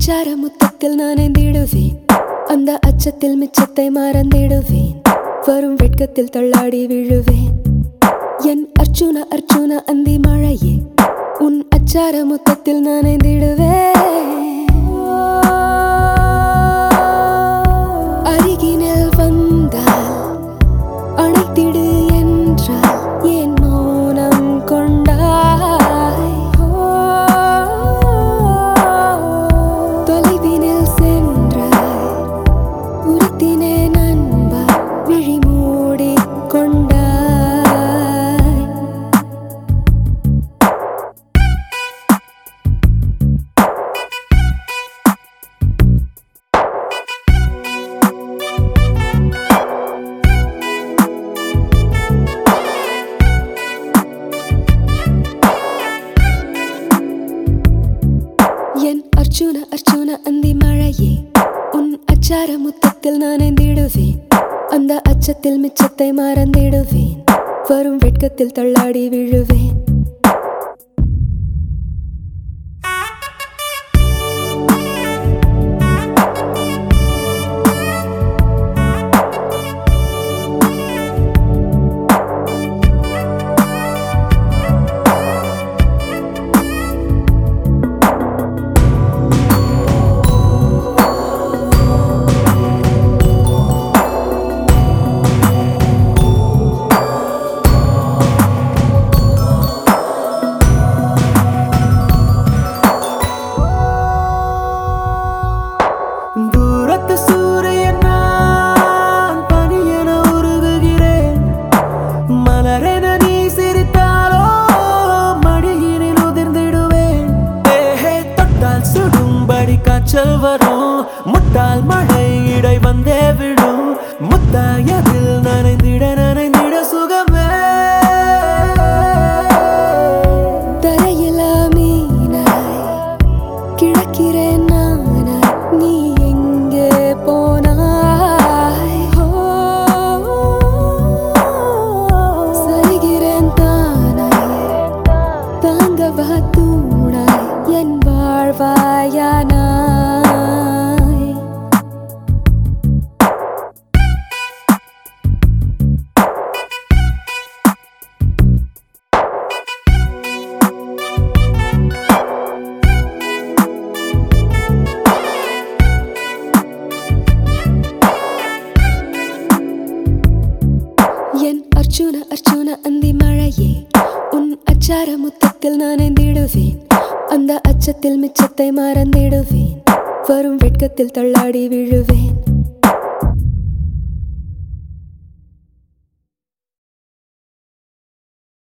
அச்சார முத்தத்தில் நான் ஐந்திடுவேன் அந்த அச்சத்தில் மிச்சத்தை மறந்திடுவேன் வரும் வெட்கத்தில் தள்ளாடி விழுவேன் என் அர்ச்சுன அர்ச்சுன அந்தி மழையே உன் அச்சார முத்தத்தில் நான் ஐந்திடுவேன் அருகினில் வந்தால் அணைத்திடு என்றால் என் மௌனம் கொண்டாய் தொலைவினில் சென்றாய் உறுத்தினே நண்பா விழி மூடி கொண்டாய் என் அர்ச்சுன அர்ச்சுன அந்தி மழையே உன் அச்சார முத்தத்தில் நான் ஐந்திடுவேன் அந்த அச்சத்தில் மிச்சத்தை மறந்திடுவேன் வரும் வெட்கத்தில் தள்ளாடி விழுவேன் தூரத்து சூரியன் நான் பனியென உருகுகிறேன் மலரென நீ சிரித்தாலோ மடியினில் உதிர்ந்திடுவேன் ஏஹே தொட்டால் சுடும்படி காய்ச்சல் வரும் முட்டால் மழை இடை வந்தே விடும் முத்தாயதில் நனைந்திட நனைந்திட சுகமே தரையில மீனாய் கிழக்கிறேன் நானாய் நீ எங்கே போனாய் ஓ, சரிகிறேன் தானாய் தாங்கவா தூணாய் என் வாழ்வாயானாய் என் அர்ச்சுன அர்ச்சுன அந்தி மழையே உன் அச்சார முத்தத்தில் நான் ஐந்திடுவேன் அந்த அச்சத்தில் மிச்சத்தை மறந்திடுவேன் வரும் வெட்கத்தில் தள்ளாடி விழுவேன்